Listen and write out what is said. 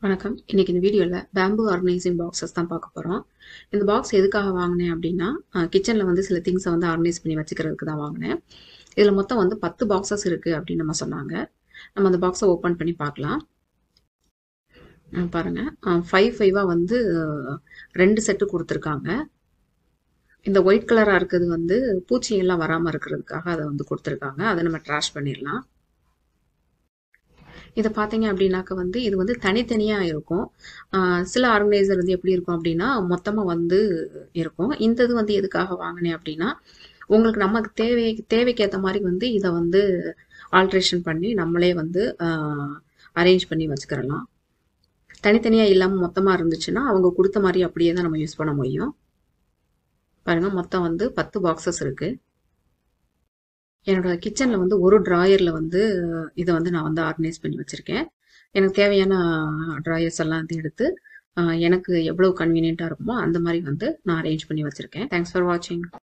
வணக்கம் இன்னைக்கு இந்த வீடியோவில் பேம்பு ஆர்கனைசிங் பாக்ஸஸ் தான் பார்க்க போகிறோம் இந்த பாக்ஸ் எதுக்காக வாங்கினேன் அப்படின்னா கிச்சனில் வந்து சில திங்ஸை வந்து ஆர்கனைஸ் பண்ணி வச்சுக்கிறதுக்கு தான் வாங்கினேன் இதில் மொத்தம் வந்து பத்து பாக்ஸஸ் இருக்குது அப்படின்னு நம்ம சொன்னாங்க நம்ம அந்த பாக்ஸை ஓப்பன் பண்ணி பார்க்கலாம் அஹ் பாருங்க ஃபைவ் ஃபைவாக வந்து அஹ், ரெண்டு செட்டு கொடுத்துருக்காங்க இந்த ஒயிட் கலராக இருக்கிறது வந்து பூச்சி எல்லாம் வராமல் இருக்கிறதுக்காக அதை வந்து கொடுத்துருக்காங்க அதை நம்ம ட்ராஷ் பண்ணிடலாம் இதை பார்த்தீங்க அப்படின்னாக்க வந்து இது வந்து தனித்தனியாக இருக்கும் ஆஹ் சில ஆர்கனைசர் வந்து எப்படி இருக்கும் அப்படின்னா மொத்தமாக வந்து இருக்கும் இந்த இது வந்து எதுக்காக வாங்கினேன் அப்படின்னா உங்களுக்கு நமக்கு தேவை தேவைக்கு ஏற்ற மாதிரி வந்து இதை வந்து ஆல்ட்ரேஷன் பண்ணி நம்மளே வந்து அரேஞ்ச் பண்ணி வச்சுக்கிறலாம் தனித்தனியாக இல்லாமல் மொத்தமாக இருந்துச்சுன்னா அவங்க கொடுத்த மாதிரி அப்படியே தான் நம்ம யூஸ் பண்ண முடியும் பாருங்க மொத்தம் வந்து பத்து பாக்ஸஸ் இருக்கு என்னோட கிச்சனில் வந்து ஒரு ட்ராயரில் வந்து இதை வந்து நான் வந்து ஆர்கனைஸ் பண்ணி வச்சுருக்கேன் எனக்கு தேவையான ட்ராயர்ஸ் எல்லாம் வந்து எடுத்து ஆஹ் எனக்கு எவ்வளோ கன்வீனியண்ட்டாக இருக்குமோ அந்த மாதிரி வந்து நான் அரேஞ்ச் பண்ணி வச்சுருக்கேன் தேங்க்ஸ் ஃபார் வாட்சிங்